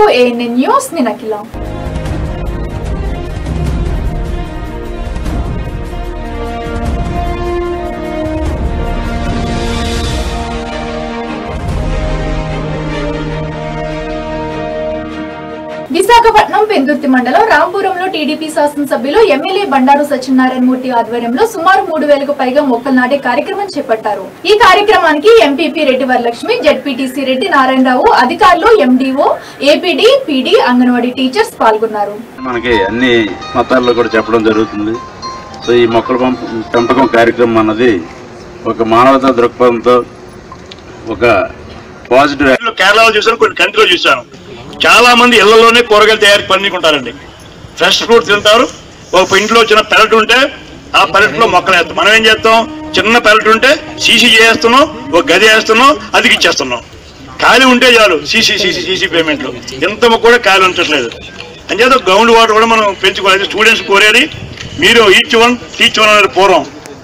ANN news నినకిల విశాఖపట్నం పెందుర్తి మండలం రాంపురంలో టీడీపీ శాసనసభ్యులు ఎమ్మెల్యే బండారు సత్యనారాయణ మూర్తి ఆధ్వర్యంలో సుమారు మూడు వేలకు పైగా మొక్కలు నాటే కార్యక్రమం చేపట్టారు ఈ కార్యక్రమానికి ఎంపీపీ రెడ్డి వరలక్ష్మి జడ్పీటీసీ రెడ్డి నారాయణరావు అధికారులు MDO APD PD anganwadi teachers పాల్గొన్నారు మనకి అన్ని మతాల్లో కూడా చెప్పడం జరుగుతుంది సో ఈ మొక్కల పంప- పెంపకం కార్యక్రమం అన్నది ఒక మానవతా దృక్పథంతో ఒక పాజిటివ్ నేను కేరళలో చూశాను కొన్ని కంట్రీలో చూశాను చాలా మంది ఇళ్లలోనే కూరగాయలు తయారు పండించుకుంటారండి ఫ్రెష్ ఫ్రూట్స్ తింటారు ఒక ఇంట్లో చిన్న పెరట్ ఉంటే ఆ పెరట్లో మొక్కలు వేస్తాం మనం ఏం చేస్తాం చిన్న పెరట్ ఉంటే సీసీ చేస్తున్నాం ఒక గది వేస్తున్నాం అదికి ఇచ్చేస్తున్నాం ఖాళీ ఉంటే చాలు సీసీ సీసీ సీసీ పేమెంట్లు ఎంత కూడా ఖాళీ ఉంచట్లేదు అంచేత గ్రౌండ్ వాటర్ కూడా మనం పెంచుకోవాలి స్టూడెంట్స్ కోరేది మీరు ఈచ్ వన్ టీచ్ వన్ అనేది పూర్వం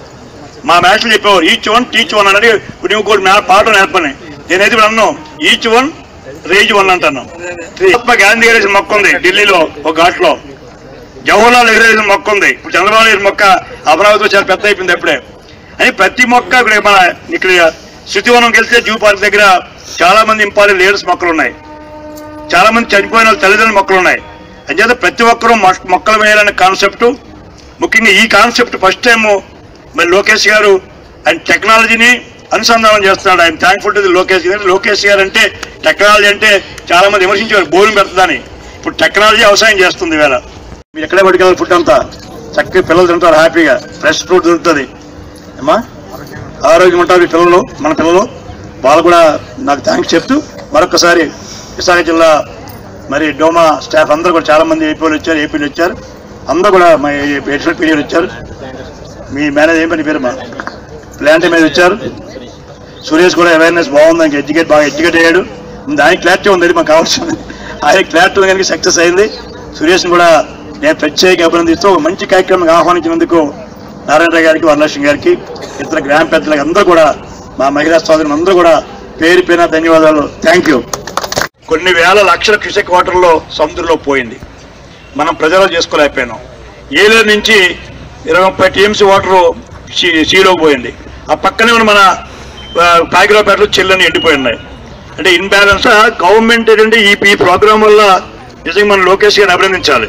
మా మ్యాథ్స్లో చెప్పేవారు ఈచ్ వన్ టీచ్ వన్ అనేది ఇప్పుడు ఇంకోటి నా పాట నేర్పని నేనైతే ఇప్పుడు అన్నాం ఈచ్ వన్ రేజ్ వన్ అంటాను మహాత్మా గాంధీ గారి మొక్క ఉంది ఢిల్లీలో ఒక ఘాట్లో జవహర్లాల్ నెహ్రూ వేసిన మొక్క ఉంది ఇప్పుడు చంద్రబాబు నాయుడు మొక్క అమరావతిలో చాలా పెద్ద అయిపోయింది అప్పుడే అని ప్రతి మొక్క ఇక్కడ మన ఇక్కడ శృతివనంకి వెళ్తే జూ పార్క్ దగ్గర చాలా మంది ఇంపార్టెంట్ లీడర్స్ మొక్కలు ఉన్నాయి చాలా మంది చనిపోయిన వాళ్ళ తల్లిదండ్రుల మొక్కలు ఉన్నాయి అంచేత ప్రతి ఒక్కరూ మొ- మొక్కలు వేయాలనే కాన్సెప్ట్ ముఖ్యంగా ఈ కాన్సెప్ట్ ఫస్ట్ టైం మరి లోకేష్ గారు ఆయన టెక్నాలజీని అనుసంధానం చేస్తున్నాడు ఆయన థ్యాంక్ఫుల్ టు లోకేష్ గారు లోకేష్ గారు అంటే టెక్నాలజీ అంటే చాలా మంది విమర్శించారు బోర్డు పెడుతుందని ఇప్పుడు టెక్నాలజీ వ్యవసాయం చేస్తుంది వేళ మీరు ఎక్కడే పట్టుకెళ్ళాలి ఫుడ్ అంతా చక్కగా పిల్లలు తింటారు హ్యాపీగా ఫ్రెష్ ఫ్రూట్ దొరుకుతుంది అమ్మా ఆరోగ్యం ఉంటారు ఈ పిల్లలు మన పిల్లలు వాళ్ళు కూడా నాకు థ్యాంక్స్ చెప్తూ మరొకసారి విశాఖ జిల్లా మరి డోమా స్టాఫ్ అందరూ కూడా చాలా మంది ఏపీలు వచ్చారు ఏపీలు వచ్చారు అందరూ కూడా మా ఎడిషనల్ పీరియడ్ వచ్చారు మీ మేనేజ్ ఏం పని పేరు మా ప్లాంట్ మీద వచ్చారు సురేష్ కూడా అవేర్నెస్ బాగుంది ఇంకా ఎడ్యుకేట్ బాగా ఎడ్యుకేట్ అయ్యాడు దానికి క్లారిటీ ఉంది అది మాకు కావాల్సింది ఆయన క్లారిటీ కనుక సక్సెస్ అయింది సురేష్ని కూడా నేను ప్రత్యేక అభినందిస్తూ ఒక మంచి కార్యక్రమం ఆహ్వానించినందుకు నారాయణ గారికి వరలక్ష్మి గారికి ఇతర గ్రామ పెద్దలకి అందరూ కూడా మా మహిళా సోదరులు అందరూ కూడా పేరు పేరున ధన్యవాదాలు థ్యాంక్ యూ కొన్ని వేల లక్షల క్యూసెక్ వాటర్లో సముద్రంలో పోయింది మనం ప్రజలు చేసుకోలేకపోయినాం ఏలేరు నుంచి ఇరవై ముప్పై టీఎంసీ వాటర్ సీలో పోయింది ఆ పక్కనే ఉన్న మన ఆ, కాకిరాపేటలో చెల్లని ఎండిపోయి ఉన్నాయి అంటే ఇన్బ్యాలెన్స్ గవర్నమెంట్ ఏంటంటే ఈ ఈ ప్రోగ్రామ్ వల్ల నిజంగా మనం లోకేష్ గారిని అభినందించాలి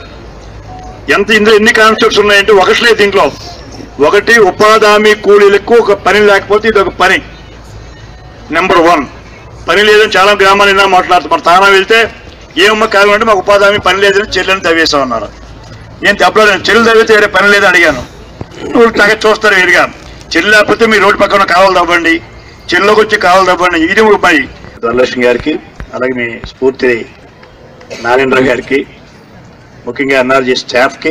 ఎంత ఇందులో ఎన్ని కాన్సెప్ట్స్ ఉన్నాయంటే ఒకటి దీంట్లో ఒకటి ఉపాధి హామీ కూలీలకు ఒక పని లేకపోతే ఇది ఒక పని నెంబర్ వన్ పని లేదని చాలా గ్రామాలు అయినా మాట్లాడుతారు మన తానా వెళ్తే ఏమమ్మ కావాలంటే మాకు ఉపాధి హామీ పని లేదని చెల్లెని తవ్వేసాం అన్నారు నేను చెప్పలేదు చెల్లి తవ్వితే వేరే పని లేదని అడిగాను నువ్వు తగ చూస్తారు వేరుగా చెల్లి లేకపోతే మీ రోడ్డు పక్కన కావాలి తవ్వండి చెల్లోకి వచ్చి కావాలి తవ్వండి ఇది ఒక పని వరలక్ష్మి గారికి అలాగే మీ స్ఫూర్తి నారాయణరావు గారికి ముఖ్యంగా ఎన్ఆర్జీ స్టాఫ్కి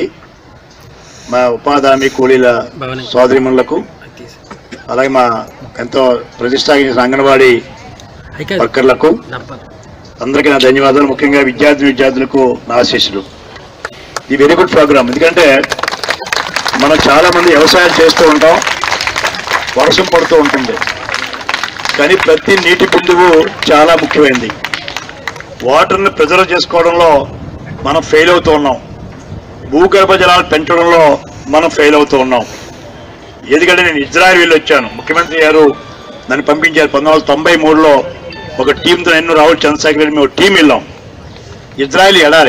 మా ఉపాధి హామీ కూలీల సోదరిమణులకు అలాగే మా ఎంతో ప్రతిష్టాగించిన అంగన్వాడీ వర్కర్లకు అందరికీ నా ధన్యవాదాలు ముఖ్యంగా విద్యార్థి విద్యార్థులకు నా ఆశీస్సులు ఇది వెరీ గుడ్ ప్రోగ్రామ్ ఎందుకంటే మనం చాలా మంది వ్యవసాయం చేస్తూ ఉంటాం వర్షం పడుతూ ఉంటుంది కానీ ప్రతి నీటి బిందువు చాలా ముఖ్యమైనది వాటర్ని ప్రిజర్వ్ చేసుకోవడంలో మనం ఫెయిల్ అవుతూ ఉన్నాం భూగర్భ జలాలు పెంచడంలో మనం ఫెయిల్ అవుతూ ఉన్నాం ఎందుకంటే నేను ఇజ్రాయెల్ వెళ్ళి వచ్చాను ముఖ్యమంత్రి గారు నన్ను పంపించారు పంతొమ్మిది వందల తొంభై మూడులో ఒక టీంతో నేను రాహుల్ చంద్రశేఖర్ రెడ్డి మేము టీం వెళ్ళాం ఇజ్రాయెల్ ఎడాలి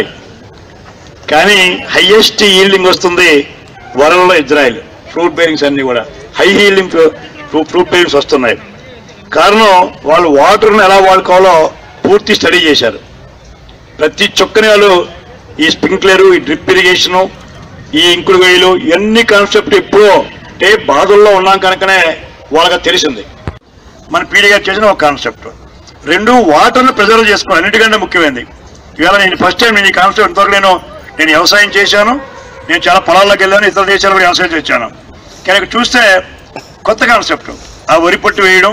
కానీ హైయెస్ట్ ఈల్డింగ్ వస్తుంది వరల్డ్లో ఇజ్రాయెల్ ఫ్రూట్ బేరింగ్స్ అన్ని కూడా హై హీల్డింగ్ ఫ్రూట్ బేరింగ్స్ వస్తున్నాయి కారణం వాళ్ళు వాటర్ని ఎలా వాడుకోవాలో పూర్తి స్టడీ చేశారు ప్రతి చుక్కని వాళ్ళు ఈ స్ప్రింక్లర్ ఈ డ్రిప్ ఇరిగేషను ఈ ఇంకుడు వేయలు ఇవన్నీ కాన్సెప్ట్ ఎప్పుడో అంటే బాధల్లో ఉన్నాం కనుకనే వాళ్ళకి తెలిసింది మన పీడి గారు చేసిన ఒక కాన్సెప్ట్ రెండు వాటర్ని ప్రిజర్వ్ చేసుకోవాలి అన్నిటికంటే ముఖ్యమైనది ఇవాళ నేను ఫస్ట్ టైం నేను ఈ కాన్సెప్ట్ ఇంతవరకు నేను నేను వ్యవసాయం చేశాను నేను చాలా పొలాల్లోకి వెళ్ళాను ఇతర దేశాలు కూడా వ్యవసాయం చేశాను కానీ ఇక్కడ చూస్తే కొత్త కాన్సెప్ట్ ఆ వరి పొట్టు వేయడం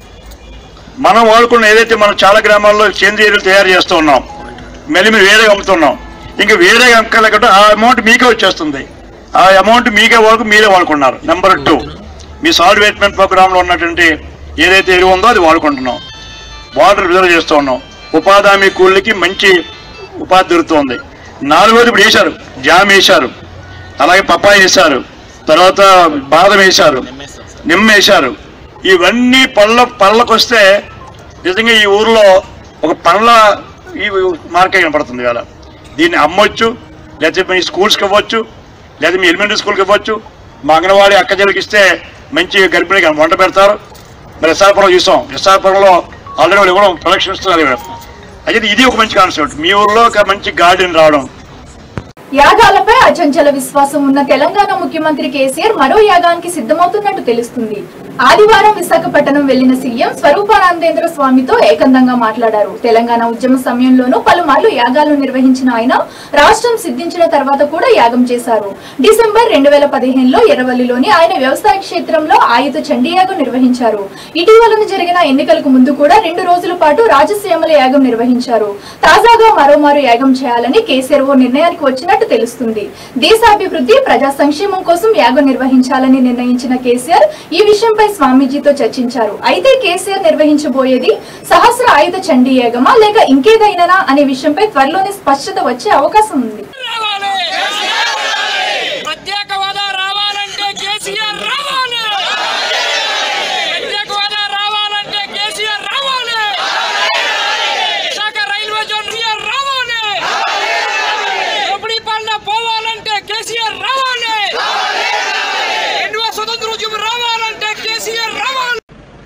మనం వాడుకున్న ఏదైతే మనం చాలా గ్రామాల్లో సేంద్రియ ఎరువులు తయారు చేస్తూ ఉన్నాం మళ్ళీ మీరు వేరేగా అమ్ముతున్నాం ఇంకా వేరేగా అమ్మకలేకుండా ఆ అమౌంట్ మీకే వచ్చేస్తుంది ఆ అమౌంట్ మీకే వాడుకు మీరే వాడుకున్నారు నెంబర్ టూ మీ సాల్ట్ వేట్మెంట్ ప్రోగ్రాంలో ఉన్నటువంటి ఏదైతే ఎరువు ఉందో అది వాడుకుంటున్నాం వాటర్ రిజర్వ్ చేస్తూ ఉన్నాం ఉపాధి హామీ కూలీకి మంచి ఉపాధి దొరుకుతుంది నాలుగోది ఇప్పుడు వేశారు జామ్ వేశారు అలాగే పప్పాయ వేశారు తర్వాత బాదం వేశారు నిమ్మ వేశారు ఇవన్నీ పళ్ళ పళ్ళకు వస్తే నిజంగా ఈ ఊర్లో ఒక పళ్ళ ఈ మార్కెట్ కనపడుతుంది ఇవాళ దీన్ని అమ్మొచ్చు లేకపోతే మీ స్కూల్స్కి ఇవ్వచ్చు లేదా మీ ఎలిమెంటరీ స్కూల్కి ఇవ్వచ్చు మా అంగన్వాడీ అక్క చెల్లికి ఇస్తే మంచి గర్భిణికి వంట పెడతారు మరి ఎస్ఆర్పురం చూసాం ఎస్ఆర్పురంలో ఆల్రెడీ వాళ్ళు ఇవ్వడం ప్రొడక్షన్ ఇస్తున్నారు ఇక్కడ అయితే ఇది ఒక మంచి కాన్సెప్ట్ మీ ఊర్లో ఒక మంచి గార్డెన్ రావడం యాగాలపై అచంచల విశ్వాసం ఉన్న తెలంగాణ ముఖ్యమంత్రి కేసీఆర్ మరో యాగానికి సిద్ధమవుతున్నట్టు తెలుస్తుంది ఆదివారం విశాఖపట్నం వెళ్లిన సీఎం స్వరూపానందేంద్ర స్వామితో ఏకందంగా మాట్లాడారు తెలంగాణ ఉద్యమ సమయంలోనూ పలుమార్లు యాగాలు నిర్వహించిన ఆయన రాష్ట్రం సిద్ధించిన తర్వాత కూడా యాగం చేశారు డిసెంబర్ రెండు వేల పదిహేనులో ఎర్రవల్లిలోని ఆయన వ్యవసాయ క్షేత్రంలో ఆయుధ చండీ యాగం నిర్వహించారు ఇటీవల జరిగిన ఎన్నికలకు ముందు కూడా రెండు రోజుల పాటు రాజశ్యామల యాగం నిర్వహించారు తాజాగా మరోమారు యాగం చేయాలని కేసీఆర్ ఓ నిర్ణయానికి వచ్చినట్టు తెలుస్తుంది దేశాభివృద్ధి ప్రజా సంక్షేమం కోసం యాగం నిర్వహించాలని నిర్ణయించిన కేసీఆర్ ఈ విషయంపై స్వామీజీతో చర్చించారు అయితే కేసీఆర్ నిర్వహించబోయేది సహస్ర ఆయుధ చండీ యాగమా లేక ఇంకేదైనా అనే విషయంపై త్వరలోనే స్పష్టత వచ్చే అవకాశం ఉంది రావాలి ప్రత్యేక హోదా రావాలంటే కేసీఆర్ రావాలి ప్రత్యేక హోదా రావాలంటే కేసీఆర్ రావాలి విశాఖ రైల్వే జోన్ కేసీఆర్ రావాలి దోపిడీ పాలన పోవాలంటే కేసీఆర్ రావాలి రెండవ స్వతంత్ర ఉద్యమం రావాలంటే కేసీఆర్ రావాలి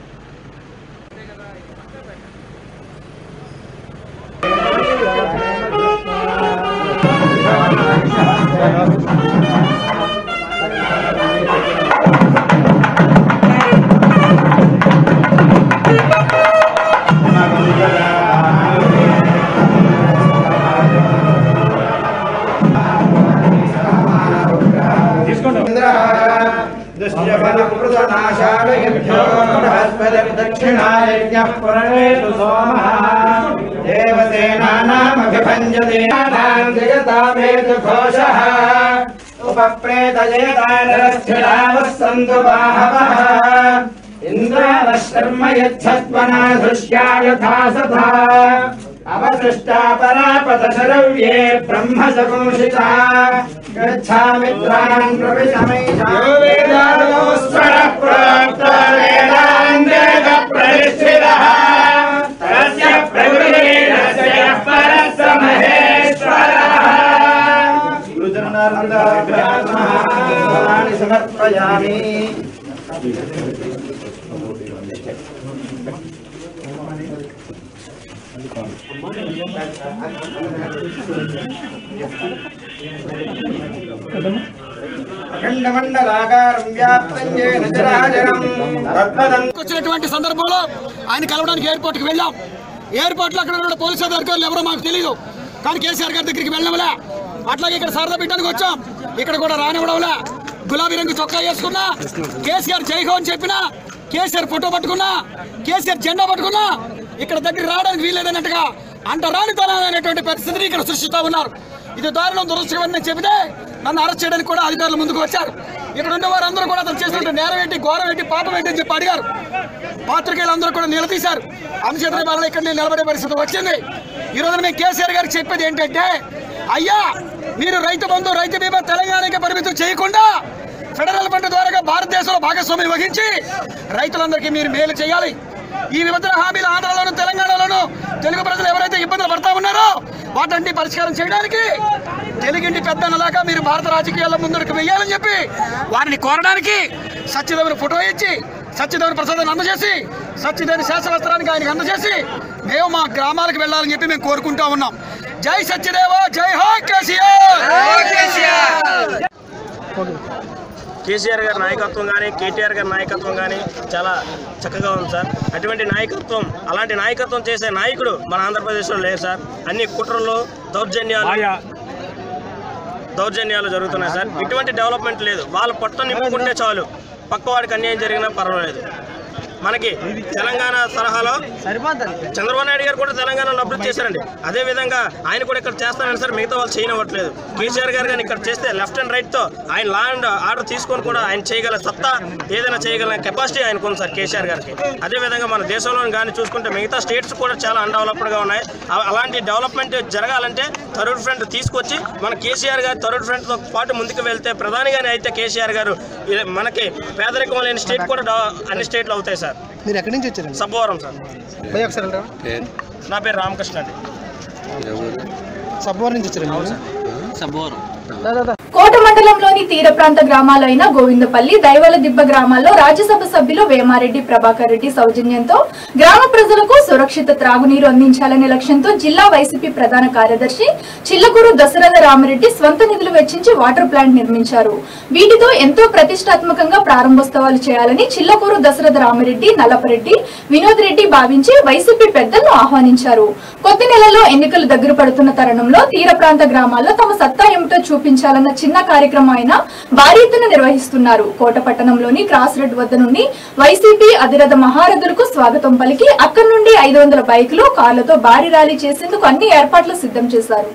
दक्षिणायज्ञः पुरणेषु सोमः देवसेनानामभिभञ्जतेनाम् जयतामेतु घोषः उपप्रेतयेतानरस्थिरावः सन्तु बाहवः इन्द्रावः शर्म यच्छत्वना धृष्या यथा सथा अवसृष्टा परापतशरव्ये ब्रह्म सकुंसिता गच्छामित्रान् प्रविशमैषाः प्रतिष्ठितः तस्य प्रवृत्तिरस्य परः स महेश्वरः गुरुजनार्दनानि समर्पयामि అఖండమండలాకారం వ్యాప్తం చేన చరాచరం తద్వదం వచ్చినటువంటి సందర్భంలో ఆయన కలవడానికి ఎయిర్పోర్ట్కి వెళ్ళాం ఎయిర్పోర్ట్లో అక్కడ ఉన్న పోలీసు అధికారులు ఎవరో మాకు తెలియదు కానీ కేసీఆర్ గారి దగ్గరికి వెళ్ళడంలే అట్లాగే ఇక్కడ సరదా పెట్టడానికి వచ్చాం ఇక్కడ కూడా రానివ్వడంలే గులాబీ రంగు చొక్కా వేసుకున్నా కేసీఆర్ జై హో అని చెప్పినా కేసీఆర్ ఫోటో పట్టుకున్నా కేసీఆర్ జెండా పట్టుకున్నా ఇక్కడ దగ్గర రావడానికి వీల్లేదన్నట్టుగా అంట రానితనమైనటువంటి పరిస్థితిని ఇక్కడ సృష్టిస్తా ఉన్నారు ఇది దారుణం దురదృష్టకరని చెబితే నన్ను అరెస్ట్ చేయడానికి కూడా అధికారులు ముందుకు వచ్చారు ఇక్కడ ఉండే వారందరూ కూడా అతను చేసినట్టు నేరం ఏంటి ఘోరం ఏంటి పాపం ఏంటి అని చెప్పి అడిగారు పాత్రికేయులందరూ కూడా నిలదీశారు అందుచేత వల్ల ఇక్కడ నేను నిలబడే పరిస్థితి వచ్చింది ఈ రోజున మేము కేసీఆర్ గారికి చెప్పేది ఏంటంటే అయ్యా మీరు రైతు బంధు రైతు బీమా తెలంగాణకి పరిమితం చేయకుండా ఫెడరల్ ఫండ్ ద్వారా భారతదేశంలో భాగస్వామ్యం వహించి రైతులందరికీ మీరు మేలు చేయాలి ఈ విభజన హామీలు ఆంధ్రలోను తెలంగాణలోను తెలుగు ప్రజలు ఎవరైతే ఇబ్బందులు పడతా ఉన్నారో వాటన్ని పరిష్కారం చేయడానికి తెలుగింటి పెద్దనలాగా మీరు భారత రాజకీయాల్లో ముందుకు వెయ్యాలని చెప్పి వారిని కోరడానికి సత్యదేవుని ఫోటో ఇచ్చి సత్యదేవుని ప్రసాదాన్ని అందజేసి సత్యదేవుని శాస్త్రవస్త్రానికి ఆయనకి అందజేసి మేము మా గ్రామాలకు వెళ్ళాలని చెప్పి మేము కోరుకుంటా ఉన్నాం జై సత్యదేవ జై హో కేసీఆర్ కేసీఆర్ గారి నాయకత్వం కానీ కేటీఆర్ గారి నాయకత్వం కానీ చాలా చక్కగా ఉంది సార్ అటువంటి నాయకత్వం అలాంటి నాయకత్వం చేసే నాయకుడు మన ఆంధ్రప్రదేశ్లో లేరు సార్ అన్ని కుట్రలు దౌర్జన్యాలు దౌర్జన్యాలు జరుగుతున్నాయి సార్ ఇటువంటి డెవలప్మెంట్ లేదు వాళ్ళ పొట్ట నింపుకుంటే చాలు పక్కవాడికి అన్యాయం జరిగినా పర్వాలేదు మనకి తెలంగాణ తరహాలో చంద్రబాబు నాయుడు గారు కూడా తెలంగాణలో అభివృద్ధి చేశారండి అదే విధంగా ఆయన కూడా ఇక్కడ చేస్తారని సరే మిగతా వాళ్ళు చేయనివ్వట్లేదు కేసీఆర్ గారు కానీ ఇక్కడ చేస్తే లెఫ్ట్ అండ్ రైట్ తో ఆయన లా అండ్ ఆర్డర్ తీసుకొని కూడా ఆయన చేయగల సత్తా ఏదైనా చేయగల కెపాసిటీ ఆయనకు ఉంది సార్ కేసీఆర్ గారికి అదే విధంగా మన దేశంలో కానీ చూసుకుంటే మిగతా స్టేట్స్ కూడా చాలా అన్డెవలప్డ్ గా ఉన్నాయి అ- అలాంటి డెవలప్మెంట్ జరగాలంటే థర్డ్ ఫ్రంట్ తీసుకొచ్చి మన కేసీఆర్ గారు థర్డ్ ఫ్రంట్ తో పాటు ముందుకు వెళ్తే ప్రధానిగానే అయితే కేసీఆర్ గారు ఇది మనకి పేదరికం లేని స్టేట్ కూడా డెవ- అన్ని స్టేట్లు అవుతాయి సార్ మీరు ఎక్కడి నుంచి వచ్చారండి సబ్బవరం సార్ పోయి ఒకసారి వెళ్ళరా నా పేరు రామకృష్ణ అండి సబ్బవరం నుంచి వచ్చారండి దా, దా, దా. కోట మండలంలోని తీర ప్రాంత గ్రామాలైన గోవిందపల్లి దైవల దిబ్బ గ్రామాల్లో రాజ్యసభ సభ్యులు వేమారెడ్డి ప్రభాకర్ రెడ్డి సౌజన్యంతో గ్రామ ప్రజలకు సురక్షిత త్రాగునీరు అందించాలనే లక్ష్యంతో జిల్లా వైసీపీ ప్రధాన కార్యదర్శి చిల్లకూరు దశరథ రామరెడ్డి స్వంత నిధులు వెచ్చించి వాటర్ ప్లాంట్ నిర్మించారు వీటితో ఎంతో ప్రతిష్టాత్మకంగా ప్రారంభోత్సవాలు చేయాలని చిల్లకూరు దశరథ రామరెడ్డి నల్లపరెడ్డి వినోద్ రెడ్డి భావించి వైసీపీ పెద్దలను ఆహ్వానించారు కొద్ది నెలలో ఎన్నికలు దగ్గర పడుతున్న తరుణంలో తీర ప్రాంత గ్రామాల్లో తమ సత్తా ఏమిటో చూపించాలన్న చిన్న కార్యక్రమం అయినా భారీ ఎత్తున నిర్వహిస్తున్నారు కోట పట్టణంలోని క్రాస్ రోడ్ వద్ద నుండి వైసీపీ అధిరథ మహారథులకు స్వాగతం పలికి అక్కడి నుండి ఐదు వందల బైకులు కార్లతో భారీ ర్యాలీ చేసేందుకు అన్ని ఏర్పాట్లు సిద్ధం చేశారు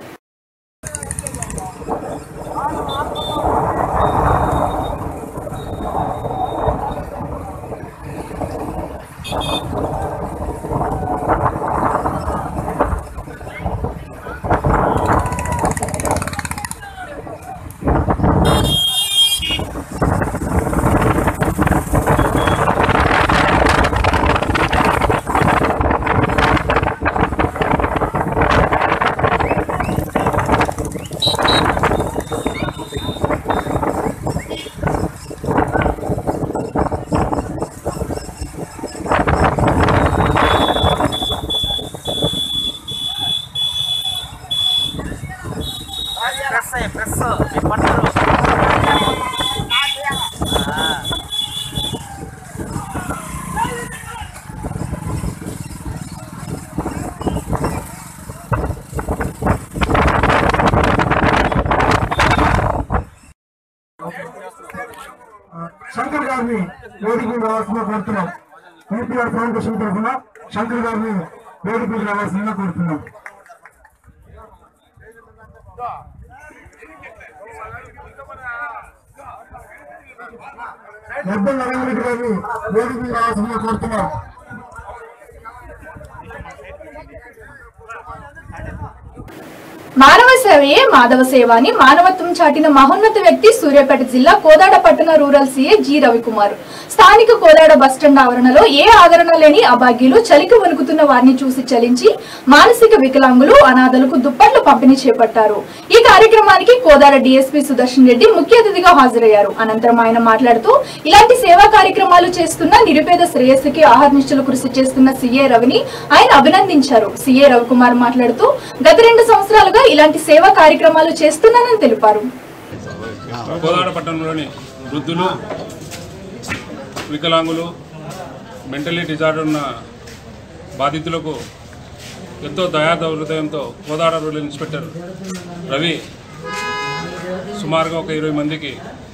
శంకర్ గారిని వేదిక మీద రావాల్సిందిగా కోరుతున్నాం యూపీఆర్ ఫౌండేషన్ తరఫున శంకర్ గారిని వేదిక మీద రావాల్సిందిగా కోరుతున్నాం నిర్మల్ నరేంద్ర గారిని వేదిక మీద రావాల్సిందిగా కోరుతున్నాం మానవ సేవయే మాధవ సేవ అని మానవత్వం చాటిన మహోన్నత వ్యక్తి సూర్యాపేట జిల్లా కోదాడ పట్టణ రూరల్ సీఏ జి రవికుమార్ స్థానిక కోదాడ బస్టాండ్ ఆవరణలో ఏ ఆదరణ లేని అభాగ్యులు చలికి వణుకుతున్న వారిని చూసి చలించి మానసిక వికలాంగులు అనాథలకు దుప్పట్లు పంపిణీ చేపట్టారు ఈ కార్యక్రమానికి కోదాడ డీఎస్పీ సుదర్శన్ రెడ్డి ముఖ్య అతిథిగా హాజరయ్యారు అనంతరం ఆయన మాట్లాడుతూ ఇలాంటి సేవా కార్యక్రమాలు చేస్తున్న నిరుపేద శ్రేయస్సుకి ఆహర్నిశలు కృషి చేస్తున్న సీఏ రవిని ఆయన అభినందించారు సీఏ రవికుమార్ మాట్లాడుతూ గత రెండు సంవత్సరాలుగా ఇలాంటి సేవా కార్యక్రమాలు చేస్తున్నానని తెలిపారు కోదాడ పట్టణంలోని వృద్ధులు వికలాంగులు మెంటలీ డిజార్డర్ ఉన్న బాధితులకు ఎంతో దయాద హృదయంతో కోదాడ రూరల్ ఇన్స్పెక్టర్ రవి సుమారుగా ఒక ఇరవై మందికి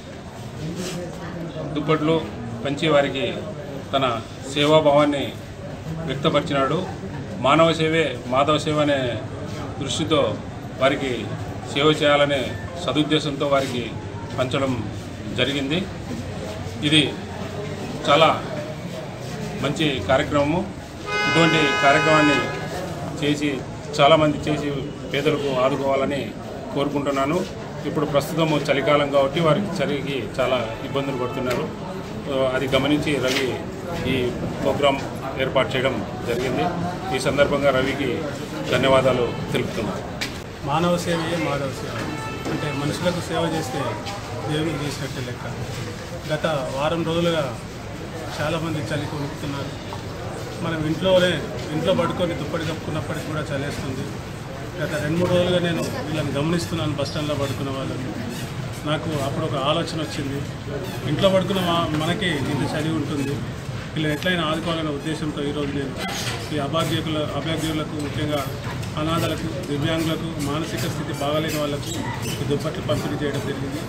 దుప్పట్లు పంచి వారికి తన సేవాభావాన్ని వ్యక్తపరిచినాడు మానవ సేవే మాధవ సేవ అనే దృష్టితో వారికి సేవ చేయాలనే సదుద్దేశంతో వారికి పంచడం జరిగింది ఇది చాలా మంచి కార్యక్రమము ఇటువంటి కార్యక్రమాన్ని చేసి చాలామంది చేసి పేదలకు ఆదుకోవాలని కోరుకుంటున్నాను ఇప్పుడు ప్రస్తుతం చలికాలం కాబట్టి వారికి చలికి చాలా ఇబ్బందులు పడుతున్నారు సో అది గమనించి రవి ఈ ప్రోగ్రాం ఏర్పాటు చేయడం జరిగింది ఈ సందర్భంగా రవికి ధన్యవాదాలు తెలుపుతున్నాను మానవ సేవయే మాధవ సేవ అంటే మనుషులకు సేవ చేస్తే దేవునికి చేసినట్టే లెక్క గత వారం రోజులుగా చాలామంది చలి కొనుక్కుతున్నారు మనం ఇంట్లోనే ఇంట్లో పడుకొని దుప్పటి కప్పుకున్నప్పటికి కూడా చలేస్తుంది గత రెండు మూడు రోజులుగా నేను వీళ్ళని గమనిస్తున్నాను బస్ స్టాండ్లో పడుకున్న వాళ్ళని నాకు అప్పుడు ఒక ఆలోచన వచ్చింది ఇంట్లో పడుకున్న మా మనకి ఇంత చలి ఉంటుంది వీళ్ళని ఎట్లయినా ఆదుకోవాలనే ఉద్దేశంతో ఈరోజు నేను ఈ అభాగ్యకుల అభాగ్యులకు ముఖ్యంగా అనాథలకు దివ్యాంగులకు మానసిక స్థితి బాగాలేని వాళ్ళకు ఈ దుప్పట్లు పంపిణీ చేయడం జరిగింది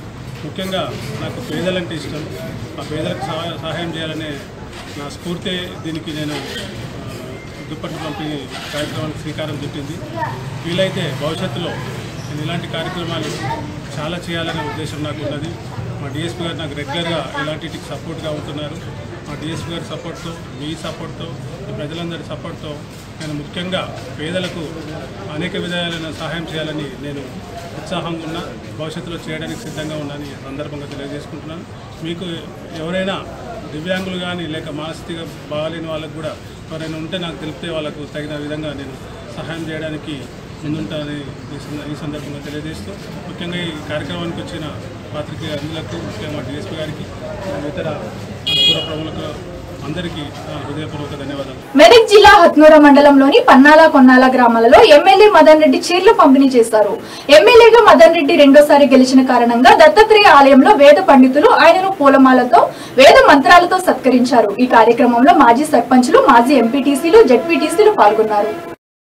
ముఖ్యంగా నాకు పేదలంటే ఇష్టం ఆ పేదలకు సహాయ సహాయం చేయాలనే నా స్ఫూర్తే దీనికి నేను ఆ, దుప్పటి పంపిణీ కార్యక్రమానికి శ్రీకారం చుట్టింది వీలైతే భవిష్యత్తులో నేను ఇలాంటి కార్యక్రమాలు చాలా చేయాలనే ఉద్దేశం నాకు ఉన్నది మా డిఎస్పీ గారు నాకు రెగ్యులర్గా ఇలాంటికి సపోర్ట్గా ఉంటున్నారు మా డిఎస్పీ గారి సపోర్ట్తో మీ సపోర్ట్తో ఈ ప్రజలందరి సపోర్ట్తో నేను ముఖ్యంగా పేదలకు అనేక విధాలైన సహాయం చేయాలని నేను ఉత్సాహంగా ఉన్నా భవిష్యత్తులో చేయడానికి సిద్ధంగా ఉన్నానని ఈ సందర్భంగా తెలియజేసుకుంటున్నాను మీకు ఎవరైనా దివ్యాంగులు కానీ లేక మానసికంగా బాగాలేని వాళ్ళకు కూడా ఎవరైనా ఉంటే నాకు తెలిపితే వాళ్ళకు తగిన విధంగా నేను సహాయం చేయడానికి ముందుంటానని ఈ సంద- ఈ సందర్భంగా తెలియజేస్తూ ముఖ్యంగా ఈ కార్యక్రమానికి వచ్చిన పాత్రికేయ అందులకు ముఖ్యంగా డిఎస్పీ గారికి ఇతర పుర ప్రముఖులకు అందరికీ నా హృదయపూర్వక ధన్యవాదాలు మెదక్ జిల్లా హత్నూర మండలంలోని పన్నాల కొన్నాల గ్రామాలలో ఎమ్మెల్యే మదన్ రెడ్డి చీరలు పంపిణీ చేశారు ఎమ్మెల్యేగా మదన్ రెడ్డి రెండోసారి గెలిచిన కారణంగా దత్తాత్రేయ ఆలయంలో వేద పండితులు ఆయనను పూలమాలతో వేద మంత్రాలతో సత్కరించారు ఈ కార్యక్రమంలో మాజీ సర్పంచులు మాజీ ఎంపీటీసీలు జడ్పీటీసీలు పాల్గొన్నారు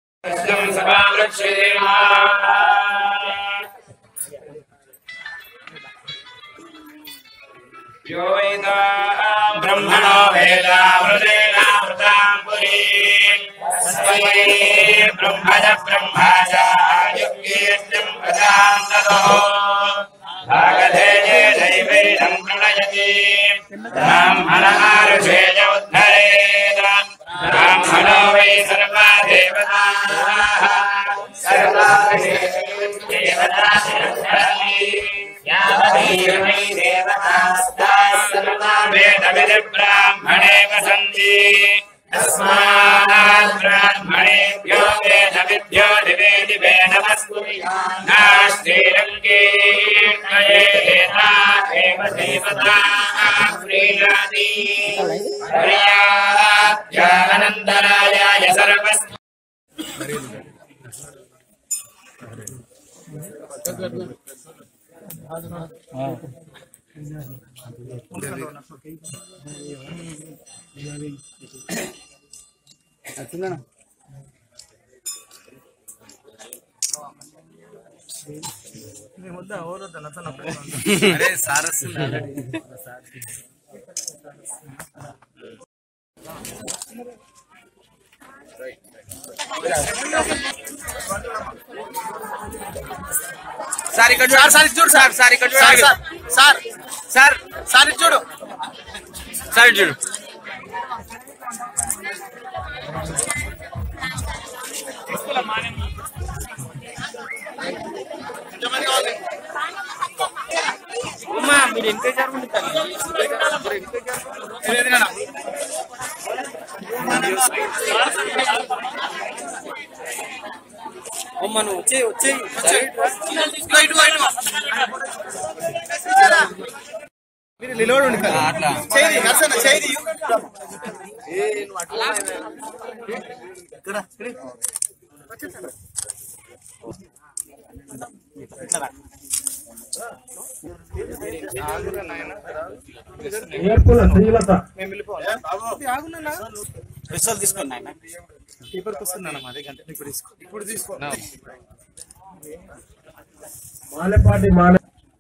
ब्रह्मणो वेदामृतेनामृतां पुरीम् तस्मै ब्रह्मज ब्रह्माज युक्तीर्तिम् प्रदां ततो भागधेये दैवैनं प्रणयति ब्राह्मणमारुषेय उद्धरेत ब्राह्मणो वै सर्वा देवताः सर्वा देवताः यावतीर्मै देवतास्ताः सर्वा वेदविधिब्राह्मणे वसन्ति तस्मात् ब्राह्मणेभ्यो वेदविद्यो दिवे दिवे नमस्तु नास्तिरङ्गीर्णयेता एव देवताः प्रीणाति हर्यात्यानन्दरायाय सर्वस्य అరే సార్ వస్తుంది సార్ ఇక్కడ సార్ సార్ చూడు సార్ సార్ ఇక్కడ సార్ సార్ సార్ సార్ ఇటు చూడు సార్ ఇటు చూడు అమ్మా మీరు ఎంకే జరగండి అమ్మ నువ్వు వచ్చే వచ్చే మీరు నిలబడి అట్లా చేయి నర్సన్న చేయి ఇక్కడ ఏర్పుల శ్రీలత రిజల్ట్ తీసుకోండి ఆయన పేపర్కి వస్తున్నాను అదే గంట ఇప్పుడు తీసుకో ఇప్పుడు తీసుకో మాలెపాటి మాలె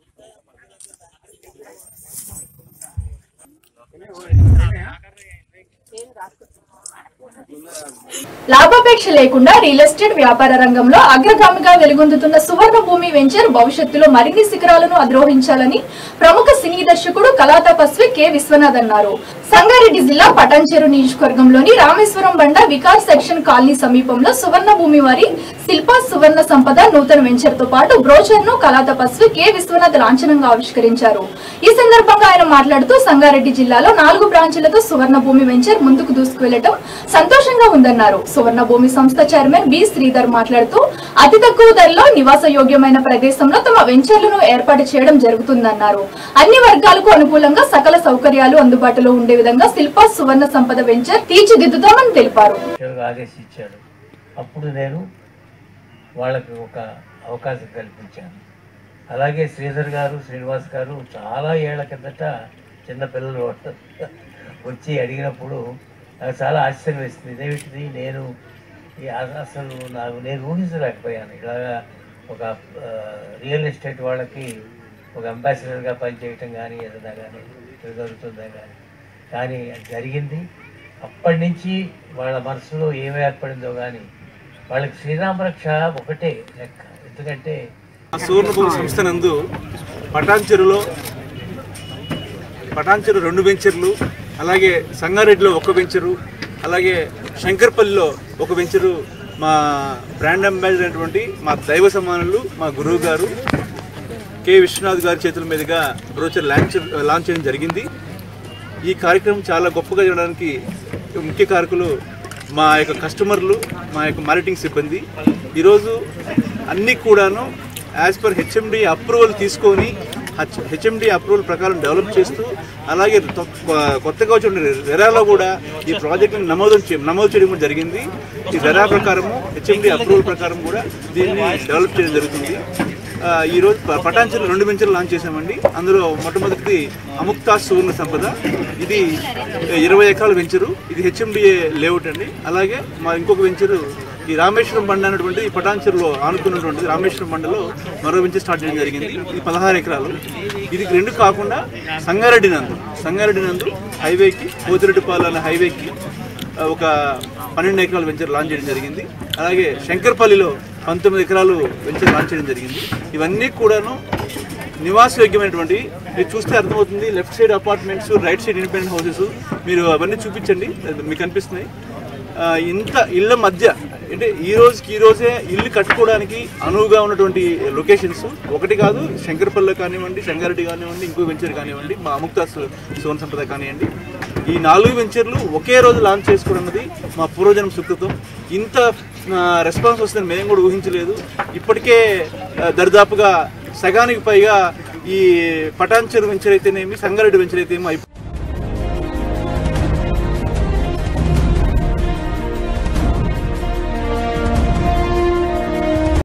లాభాపేక్ష లేకుండా రియల్ ఎస్టేట్ వ్యాపార రంగంలో అగ్రగామిగా వెలుగొందుతున్న సువర్ణ భూమి వెంచర్ భవిష్యత్తులో మరిన్ని శిఖరాలను అధిరోహించాలని ప్రముఖ సినీ దర్శకుడు కళాతపస్వి కె విశ్వనాథ్ అన్నారు సంగారెడ్డి జిల్లా పటాన్చెరు నియోజకవర్గంలోని రామేశ్వరం బండ వికాస్ సెక్షన్ కాలనీ సమీపంలో సువర్ణ భూమి వారి శిల్పా సువర్ణ సంపద నూతన వెంచర్ తో పాటు బ్రోచర్ ను కళాతపస్వి కె విశ్వనాథ్ లాంఛనంగా ఆవిష్కరించారు ఈ సందర్భంగా ఆయన మాట్లాడుతూ సంగారెడ్డి జిల్లాలో నాలుగు బ్రాంచీలతో సువర్ణ భూమి వెంచర్ ముందుకు దూసుకువెళ్లడం సంతోషంగా ఉందన్నారు సువర్ణ భూమి సంస్థ చైర్మన్ బి శ్రీధర్ మాట్లాడుతూ అతి తక్కువ ధరలో నివాస యోగ్యమైన ప్రదేశంలో తమ వెంచర్లను ఏర్పాటు చేయడం జరుగుతుందన్నారు అన్ని వర్గాలకు అనుకూలంగా సకల సౌకర్యాలు అందుబాటులో ఉండే విధంగా శిల్పా సువర్ణ సంపద వెంచర్ తీర్చిదిద్దుతామని తెలిపారు అధ్యక్షుడిగా ఆదేశించాడు అప్పుడు నేను వాళ్ళకి ఒక అవకాశం కల్పించాను అలాగే శ్రీధర్ గారు శ్రీనివాస్ గారు చాలా ఏళ్ల కిందట చిన్నపిల్లలు వచ్చి అడిగినప్పుడు నాకు చాలా ఆశ్చర్యం వేస్తుంది ఇదేమిటిది నేను ఈ అ- అసలు నాకు నేను ఊహించలేకపోయాను ఇలాగా ఒక ఆ, రియల్ ఎస్టేట్ వాళ్ళకి ఒక అంబాసిడర్గా పనిచేయటం కానీ ఏదైనా కానీ జరుగుతుందా కానీ కానీ అది జరిగింది అప్పటి నుంచి వాళ్ళ మనసులో ఏమి ఏర్పడిందో కానీ వాళ్ళకి శ్రీరామ రక్ష ఒకటే లెక్క ఎందుకంటే సువర్ణభూమి సంస్థ నందు పటాన్చెరులో పటాన్చెరు రెండు వెంచర్లు అలాగే సంగారెడ్డిలో ఒక వెంచరు అలాగే శంకర్పల్లిలో ఒక వెంచరు మా బ్రాండ్ అంబాసిడర్ అయినటువంటి మా దైవ సమానులు మా గురువు గారు కె విశ్వనాథ్ గారి చేతుల మీదుగా బ్రోచర్ లాంచ్ లాంచ్ చేయడం జరిగింది ఈ కార్యక్రమం చాలా గొప్పగా చేయడానికి ముఖ్య కారకులు మా యొక్క కస్టమర్లు మా యొక్క మార్కెటింగ్ సిబ్బంది ఈరోజు అన్నీ కూడాను యాజ్ పర్ హెచ్ఎండి అప్రూవల్ తీసుకొని హెచ్ఎండి అప్రూవల్ ప్రకారం డెవలప్ చేస్తూ అలాగే తొ- కొత్తగా వచ్చిన రెరాలో కూడా ఈ ప్రాజెక్ట్ని నమోదు చే- నమోదు చేయడం కూడా జరిగింది ఈ రెరా ప్రకారము హెచ్ఎండి అప్రూవల్ ప్రకారం కూడా దీన్ని డెవలప్ చేయడం జరుగుతుంది ఆ, ఈ రోజు ప- పటాన్చెరు రెండు వెంచర్లు లాంచ్ చేసామండి అందులో మొట్టమొదటిది అముక్తా సువర్ణ సంపద ఇది ఇరవై ఎకరాల వెంచరు ఇది హెచ్ఎండిఏ లేఅవుట్ అండి అలాగే మా ఇంకొక వెంచరు ఈ రామేశ్వరం బండ అనేటువంటి ఈ పటాన్చెరులో ఆనుకున్నటువంటిది రామేశ్వరం బండలో మరో వెంచర్ స్టార్ట్ చేయడం జరిగింది ఇది పదహారు ఎకరాలు ఇది రెండు కాకుండా సంగారెడ్డి నందు సంగారెడ్డి నందు హైవేకి పోతిరెడ్డిపాలెం అనే హైవేకి ఆ, ఒక పన్నెండు ఎకరాల వెంచర్ లాంచ్ చేయడం జరిగింది అలాగే శంకర్పల్లిలో పంతొమ్మిది ఎకరాలు వెంచర్ లాంచ్ చేయడం జరిగింది ఇవన్నీ కూడాను నివాసయోగ్యమైనటువంటి మీరు చూస్తే అర్థమవుతుంది left side apartments right side independent houses మీరు అవన్నీ చూపించండి అది మీకు కనిపిస్తున్నాయి ఆ, ఇంత ఇళ్ళ మధ్య అంటే ఈ రోజుకి ఈ రోజే ఇల్లు కట్టుకోవడానికి అనువుగా ఉన్నటువంటి లొకేషన్స్ ఒకటి కాదు శంకరపల్లి కానివ్వండి సంగారెడ్డి కానివ్వండి ఇంకో వెంచర్ కానివ్వండి మా అముక్తా సోన సంపద కానివ్వండి ఈ నాలుగు వెంచర్లు ఒకే రోజు లాంచ్ చేసుకోవడం అన్నది మా పూర్వజన్మ సుకృతం ఇంత రెస్పాన్స్ వస్తుందని మేము కూడా ఊహించలేదు ఇప్పటికే ఆ, దరిదాపుగా సగానికి పైగా ఈ పటాన్చెరు వెంచర్ అయితేనేమి సంగారెడ్డి వెంచర్ అయితేనేమి అయిపో